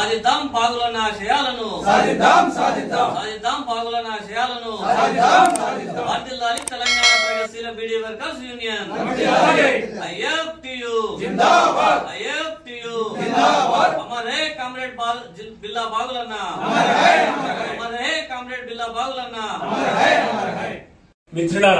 సాధిద్దాం పాగులన్న ఆశయాలను సాధిద్దాం సాధిద్దాం సాధిద్దాం పాగులన్న ఆశయాలను సాధిద్దాం సాధిద్దాం వర్ధిల్లాలి తెలంగాణ ప్రగతిశీల బీడీ వర్కర్స్ యూనియన్ కమిటీ అలాగే ఐఎఫ్టియు జిందాబాద్ ఐఎఫ్టియు జిందాబాద్ అమర్ హే కామ్రేడ్ బాల్ జిల్- బిల్లా బాగులన్న అమర్ హై అమర్ హై అమర్ హే కామ్రేడ్ బిల్లా బాగులన్న అమర్ హై అమర్ హై మిత్రులారా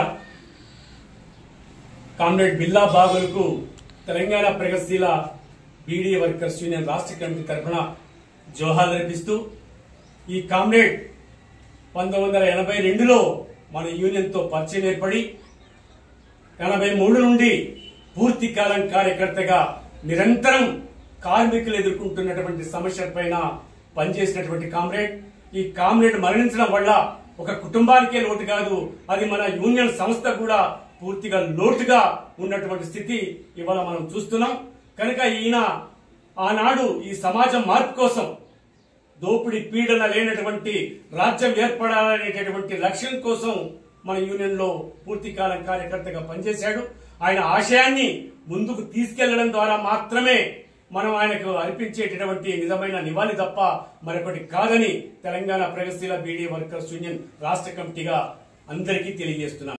కామ్రేడ్ బిల్లా బాగులకు తెలంగాణ ప్రగతిశీల బీడీ వర్కర్స్ యూనియన్ రాష్ట్ర కమిటీ తరఫున జోహార్ అర్పిస్తూ ఈ కామ్రేడ్ పంతొమ్మిది వందల ఎనభై రెండులో మన యూనియన్తో పరిచయం ఏర్పడి ఎనభై మూడు నుండి పూర్తి కాలం కార్యకర్తగా నిరంతరం కార్మికులు ఎదుర్కొంటున్నటువంటి సమస్యలపైన పనిచేసినటువంటి కామ్రేడ్ ఈ కామ్రేడ్ మరణించడం వల్ల ఒక కుటుంబానికే లోటు కాదు అది మన యూనియన్ సంస్థ కూడా పూర్తిగా లోటుగా ఉన్నటువంటి స్థితి ఇవాళ మనం చూస్తున్నాం కనుక ఈయన ఆనాడు ఈ సమాజం మార్పు కోసం దోపిడీ పీడన లేనటువంటి రాజ్యం ఏర్పడాలనేటటువంటి లక్ష్యం కోసం మన యూనియన్ లో పూర్తి కాలం కార్యకర్తగా పనిచేశాడు ఆయన ఆశయాన్ని ముందుకు తీసుకెళ్లడం ద్వారా మాత్రమే మనం ఆయనకు అర్పించేటటువంటి నిజమైన నివాళి తప్ప మరొకటి కాదని తెలంగాణ ప్రగతిశీల బీడీ వర్కర్స్ యూనియన్ రాష్ట్ర కమిటీగా అందరికీ తెలియజేస్తున్నాం